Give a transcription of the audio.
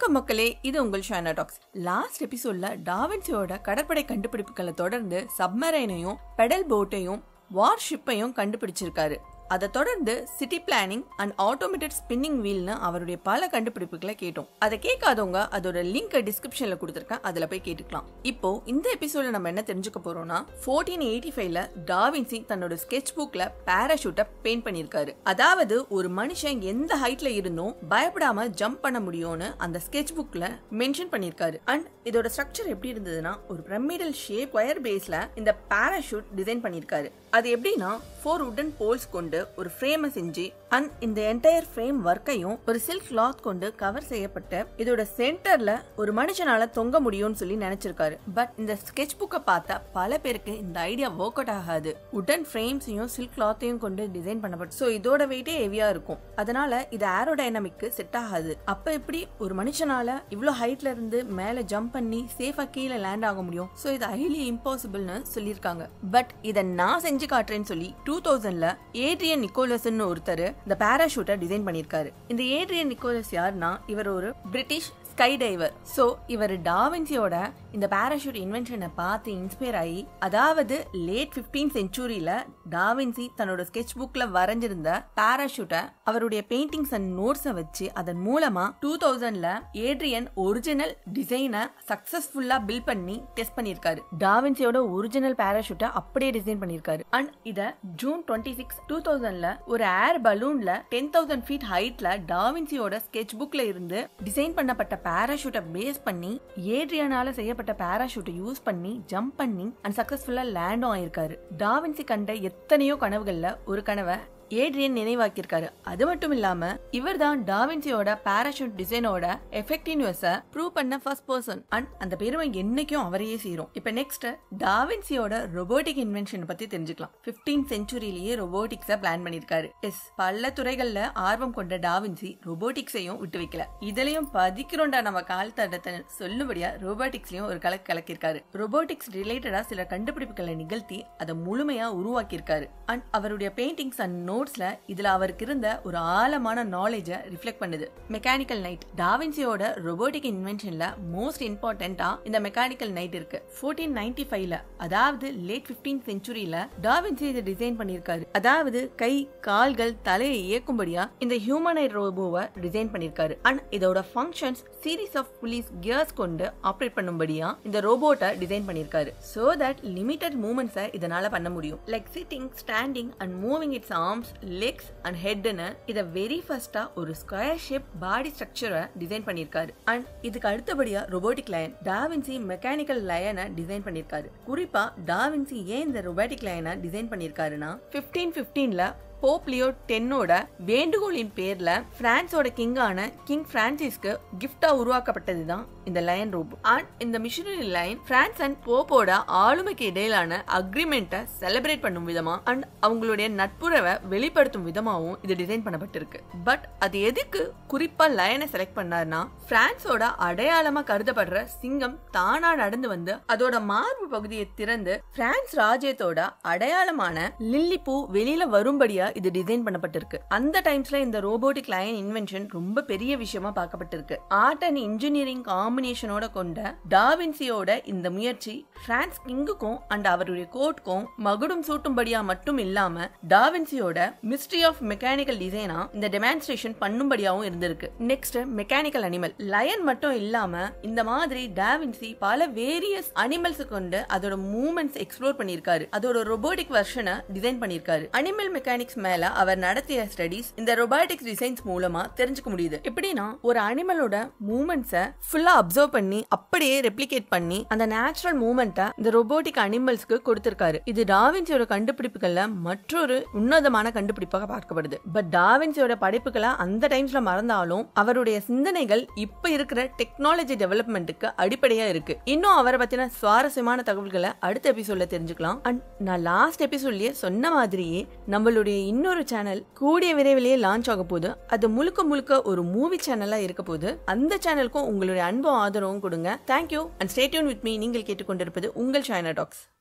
வணக்கம் மக்களே இது உங்கள் ஷானா டாக்ஸ் லாஸ்ட் எபிசோட்ல டாவின்சியோட கடற்படை கண்டுபிடிப்புகளை தொடர்ந்து சப்மரைனையும் பெடல் போட்டையும் வார்ஷிப்பையும் கண்டுபிடிச்சிருக்காரு அதை தொடர்ந்து city planning and automated spinning வீல்னு அவருடைய பல கண்டுபிடிப்புகளை கேட்டோம் அதை கேட்காதவங்க அதோட லிங்க் டிஸ்கிரிப்ஷன்ல கொடுத்துருக்கேன் அதுல போய் கேட்டுக்கலாம் இப்போ இந்த எபிசோட நம்ம என்ன தெரிஞ்சுக்க போறோம்னா ஃபோர்டீன் எயிட்டி ஃபைவ்ல டாவின்சி தன்னோட ஸ்கெட்ச் புக்ல பேராஷூட்டை பெயிண்ட் பண்ணியிருக்காரு அதாவது ஒரு மனுஷன் எந்த ஹைட்ல இருந்தும் பயப்படாம ஜம்ப் பண்ண முடியும்னு அந்த ஸ்கெட்ச் புக்ல மென்ஷன் பண்ணியிருக்காரு அண்ட் இதோட ஸ்ட்ரக்சர் எப்படி இருந்ததுன்னா ஒரு பிரமிடல் ஷேப் ஒயர் பேஸ்ல இந்த பேராஷூட் டிசைன் பண்ணியிருக்காரு அது எப்படின்னா ஃபோர் உடன் போல்ஸ் கொண்டு ஒரு ஃப்ரேமை செஞ்சு அண்ட் இந்த என்டையர் ஃப்ரேம் ஒர்க்கையும் ஒரு சில்க் கிளாத் கொண்டு கவர் செய்யப்பட்ட இதோட சென்டர்ல ஒரு மனுஷனால தொங்க முடியும்னு சொல்லி நினைச்சிருக்காரு பட் இந்த ஸ்கெட்ச் புக்கை பார்த்தா பல பேருக்கு இந்த ஐடியா ஒர்க் அவுட் ஆகாது உடன் ஃப்ரேம்ஸையும் சில்க் கிளாத்தையும் கொண்டு டிசைன் பண்ணப்பட்டு ஸோ இதோட வெயிட்டே ஹெவியா இருக்கும் அதனால இது ஏரோடைனமிக்கு செட் ஆகாது அப்ப எப்படி ஒரு மனுஷனால இவ்வளோ ஹைட்ல இருந்து மேல ஜம்ப் பண்ணி சேஃபா கீழே லேண்ட் ஆக முடியும் ஸோ இது ஹைலி இம்பாசிபிள்னு சொல்லியிருக்காங்க பட் இதை நான் செஞ்சு காட்டுறேன்னு சொல்லி டூ தௌசண்ட்ல ஏட்ரியன் நிக்கோலஸ்ன்னு ஒருத்தர் இந்த பேராஷூட்டை டிசைன் பண்ணியிருக்காரு இந்த ஏட்ரியன் நிக்கோலஸ் யாருன்னா இவர் ஒரு பிரிட்டிஷ் ஸ்கை டைவர் ஸோ இவர் டாவின்சியோட இந்த பேராஷூட் இன்வென்ஷனை பார்த்து இன்ஸ்பயர் ஆகி அதாவது லேட் பிப்டீன் செஞ்சுரியில டாவின்சி தன்னோட ஸ்கெட்ச் புக்ல வரைஞ்சிருந்த பேராஷூட்டை அவருடைய பெயிண்டிங்ஸ் அண்ட் நோட்ஸை வச்சு அதன் மூலமா டூ தௌசண்ட்ல ஏட்ரியன் ஒரிஜினல் டிசைனை சக்சஸ்ஃபுல்லா பில்ட் பண்ணி டெஸ்ட் பண்ணியிருக்காரு டாவின்சியோட ஒரிஜினல் பேராஷூட்டை அப்படியே டிசைன் பண்ணியிருக்காரு அண்ட் இத ஜூன் டுவெண்ட்டி சிக்ஸ் டூ தௌசண்ட்ல ஒரு ஏர் பலூன்ல டென் தௌசண்ட் ஃபீட் ஹைட்ல டாவின்சியோட ஸ்கெட்ச் புக்ல இருந்து டிசைன் பண்ணப்பட்ட பேராஷூட்டை பேஸ் பண்ணி ஏட்ரியனால செய்யப்பட்ட பேராஷூட்டை யூஸ் பண்ணி ஜம்ப் பண்ணி அண்ட் சக்சஸ்ஃபுல்லா லேண்டும் ஆயிருக்காரு டாவின்சி கண்ட எத்தனையோ கனவுகள்ல ஒரு கனவை ஏட்ரியன் நினைவாக்கியிருக்காரு அது மட்டும் இல்லாம இவர் தான் டாவின்சியோட பேராஷூட் டிசைனோட எஃபெக்டிவ்னஸ ப்ரூவ் பண்ண ஃபர்ஸ்ட் பர்சன் அண்ட் அந்த பெருமை என்னைக்கும் அவரையே சேரும் இப்ப நெக்ஸ்ட் டாவின்சியோட ரொபோட்டிக் இன்வென்ஷன் பத்தி தெரிஞ்சுக்கலாம் பிப்டீன் செஞ்சுரியிலேயே ரொபோட்டிக்ஸ பிளான் பண்ணிருக்காரு எஸ் பல துறைகள்ல ஆர்வம் கொண்ட டாவின்சி ரொபோட்டிக்ஸையும் விட்டு வைக்கல இதுலயும் பதிக்கிறோண்டா நம்ம கால் தடத்தை சொல்லுபடியா ரோபோட்டிக்ஸ்லயும் ஒரு கலக்கு கலக்கிருக்காரு ரொபோட்டிக்ஸ் ரிலேட்டடா சில கண்டுபிடிப்புகளை நிகழ்த்தி அதை முழுமையா உருவாக்கியிருக்காரு அண்ட் அவருடைய பெயிண்டிங்ஸ் அண்ட் நோட்ஸ்ல இதுல அவருக்கு இருந்த ஒரு ஆழமான நாலேஜ ரிஃப்ளெக்ட் பண்ணுது மெக்கானிக்கல் நைட் டாவின்சியோட ரொபோட்டிக் இன்வென்ஷன்ல மோஸ்ட் இம்பார்ட்டன்டா இந்த மெக்கானிக்கல் நைட் இருக்கு ஃபோர்டீன் நைன்டி ஃபைவ்ல அதாவது லேட் பிப்டீன் செஞ்சுரியில டாவின்சி இதை டிசைன் பண்ணிருக்காரு அதாவது கை கால்கள் தலையை இயக்கும்படியா இந்த ஹியூமனைட் ரோபோவை டிசைன் பண்ணிருக்காரு அண்ட் இதோட functions series of pulleys gears கொண்டு ஆப்ரேட் பண்ணும்படியா இந்த ரோபோட்டை டிசைன் பண்ணிருக்காரு சோ தட் லிமிடெட் மூமெண்ட்ஸை இதனால பண்ண முடியும் like sitting standing and moving its arms legs and ஹெட்னு இதை வெரி ஃபர்ஸ்டா ஒரு ஸ்கொயர் ஷேப் பாடி ஸ்ட்ரக்சரை டிசைன் பண்ணிருக்காரு அண்ட் இதுக்கு அடுத்தபடியா ரொபோட்டிக் லயன் டாவின்சி மெக்கானிக்கல் லயனை டிசைன் பண்ணிருக்காரு குறிப்பா டாவின்சி ஏன் இந்த ரொபோட்டிக் லயனை டிசைன் பண்ணிருக்காருன்னா பிப்டீன் பிப்டீன்ல போப் லியோ டென்னோட வேண்டுகோளின் பேர்ல பிரான்ஸோட கிங்கான கிங் பிரான்சிஸ்க்கு கிஃப்டா உருவாக்கப்பட்டதுதான் இந்த லயன் ரோபோ அண்ட் இந்த மிஷனரி லைன் பிரான்ஸ் அண்ட் போப்போட ஆளுமைக்கு இடையிலான அக்ரிமெண்ட்டை செலிப்ரேட் பண்ணும் விதமா அண்ட் அவங்களுடைய நட்புறவை வெளிப்படுத்தும் விதமாவும் இது டிசைன் பண்ணப்பட்டிருக்கு பட் அது எதுக்கு குறிப்பா லயனை செலக்ட் பண்ணாருன்னா பிரான்ஸோட அடையாளமா கருதப்படுற சிங்கம் தானா நடந்து வந்து அதோட மார்பு பகுதியை திறந்து பிரான்ஸ் ராஜ்யத்தோட அடையாளமான லில்லி பூ வெளியில வரும்படியா இது டிசைன் பண்ணப்பட்டிருக்கு அந்த டைம்ஸ்ல இந்த ரோபோட்டிக் லயன் இன்வென்ஷன் ரொம்ப பெரிய விஷயமா பார்க்கப்பட்டிருக்கு ஆர்ட் அண்ட் இன்ஜினியரிங் காம்பினேஷனோட கொண்ட டாவின்சியோட இந்த முயற்சி பிரான்ஸ் கிங்குக்கும் அண்ட் அவருடைய கோர்ட்டுக்கும் மகுடும் சூட்டும்படியா மட்டும் இல்லாம டாவின்சியோட மிஸ்ட்ரி ஆஃப் மெக்கானிக்கல் டிசைனா இந்த டெமான்ஸ்ட்ரேஷன் பண்ணும்படியாவும் இருந்திருக்கு நெக்ஸ்ட் மெக்கானிக்கல் அனிமல் லயன் மட்டும் இல்லாம இந்த மாதிரி டாவின்சி பல வேரியஸ் அனிமல்ஸ் கொண்டு அதோட மூவ்மெண்ட்ஸ் எக்ஸ்ப்ளோர் பண்ணிருக்காரு அதோட ரொபோட்டிக் வெர்ஷனை டிசைன் பண்ணிருக்காரு அனிமல் மெக்கானிக்ஸ் மேல அவர் நடத்திய ஸ்டடிஸ் இந்த ரொபாட்டிக்ஸ் டிசைன்ஸ் மூலமா தெரிஞ்சுக்க முடியுது எப்படின்னா ஒரு அனிமலோட மூவ்மெண்ட்ஸை ஃபுல்லா அப்சர்வ் பண்ணி அப்படியே ரெப்ளிகேட் பண்ணி அந்த நேச்சுரல் மூவ்மெண்ட்டை இந்த ரொபோட்டிக் அனிமல்ஸ்க்கு கொடுத்திருக்காரு இது டாவின்சியோட கண்டுபிடிப்புகள்ல மற்றொரு உன்னதமான கண்டுபிடிப்பாக பார்க்கப்படுது பட் டாவின்சியோட படைப்புகளை அந்த டைம்ஸ்ல மறந்தாலும் அவருடைய சிந்தனைகள் இப்ப இருக்கிற டெக்னாலஜி டெவலப்மெண்ட்டுக்கு அடிப்படையா இருக்கு இன்னும் அவரை பத்தின சுவாரஸ்யமான தகவல்களை அடுத்த எபிசோட்ல தெரிஞ்சுக்கலாம் அண்ட் நான் லாஸ்ட் எபிசோட்லயே சொன்ன மாதிரியே நம்மளுடைய இன்னொரு சேனல் கூடிய விரைவிலேயே லான்ச் ஆக போகுது அது முழுக்க முழுக்க ஒரு மூவி சேனலா இருக்க போகுது அந்த சேனலுக்கும் உங்களுடைய அன்பும் ஆதரவும் கொடுங்க thank you and stay tuned with me நீங்கள் கேட்டுக்கொண்டிருப்பது உங்கள் சைனா டாக்ஸ்